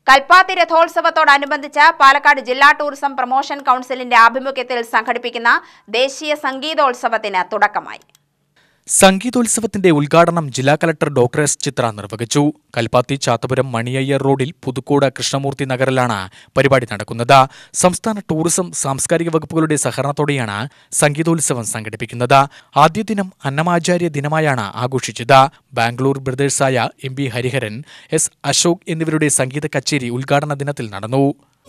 കൽപ്പാത്തി രഥോത്സവത്തോടനുബന്ധിച്ച് പാലക്കാട് ജില്ലാ tourism promotion കൗൺസിലിന്റെ ആഭിമുഖ്യത്തിൽ സംഘടിപ്പിക്കുന്ന ദേശീയ സംഗീതോത്സവത്തിന് തുടക്കമായി സംഗീതോത്സവത്തിന്റെ ഉദ്ഘാടനം ജില്ലാ കലക്ടർ ഡോക്ടർ എസ് ചിത്ര നിർവഹിച്ചു കൽപ്പാത്തി ചാത്തപുരം മണിയയ്യർ റോഡിൽ പുതുക്കോട് കൃഷ്ണമൂർത്തി നഗറിലാണ് പരിപാടി നടക്കുന്നത് സംസ്ഥാന ടൂറിസം സാംസ്കാരിക വകുപ്പുകളുടെ സഹകരണത്തോടെയാണ് സംഗീതോത്സവം സംഘടിപ്പിക്കുന്നത് ആദ്യ ദിനം അന്നമാചാര്യ ദിനമായാണ് ആഘോഷിച്ചത് ബാംഗ്ലൂർ ബ്രദേഴ്സായ M B Hariharan S Ashok എന്നിവരുടെ സംഗീത കച്ചേരി ഉദ്ഘാടന ദിനത്തിൽ നടന്നു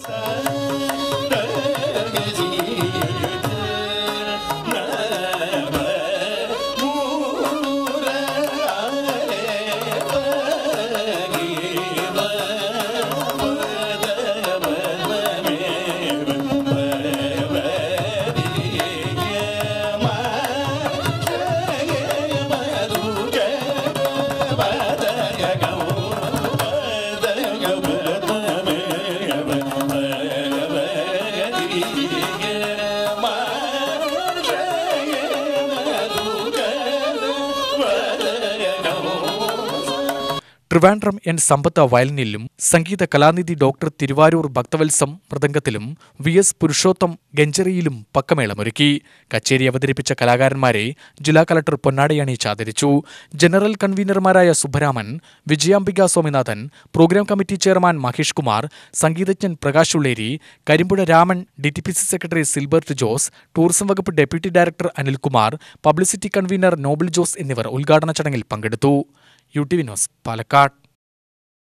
ട്രിവാൻഡ്രം എൻ സമ്പത്ത് വയലിനിലും സംഗീത കലാനിധി ഡോക്ടർ തിരുവാരൂർ ഭക്തവത്സം മൃദംഗത്തിലും വി എസ് പുരുഷോത്തം ഗഞ്ചറിയിലും പക്കമേളമൊരുക്കി കച്ചേരി അവതരിപ്പിച്ച കലാകാരന്മാരെ ജില്ലാ കലക്ടർ പൊന്നാടയണിയിച്ച് ആദരിച്ചു ജനറൽ കൺവീനർമാരായ Subbaraman Vijayambika Swaminathan program committee chairman Mahesh Kumar സംഗീതജ്ഞൻ Prakash Ulleri Karimpuzha Raman D T P C secretary Silbert Jose tourism വകുപ്പ് deputy director Anilkumar publicity convener Noble Jose എന്നിവർ ഉദ്ഘാടന ചടങ്ങിൽ പങ്കെടുത്തു U T V news Palakkad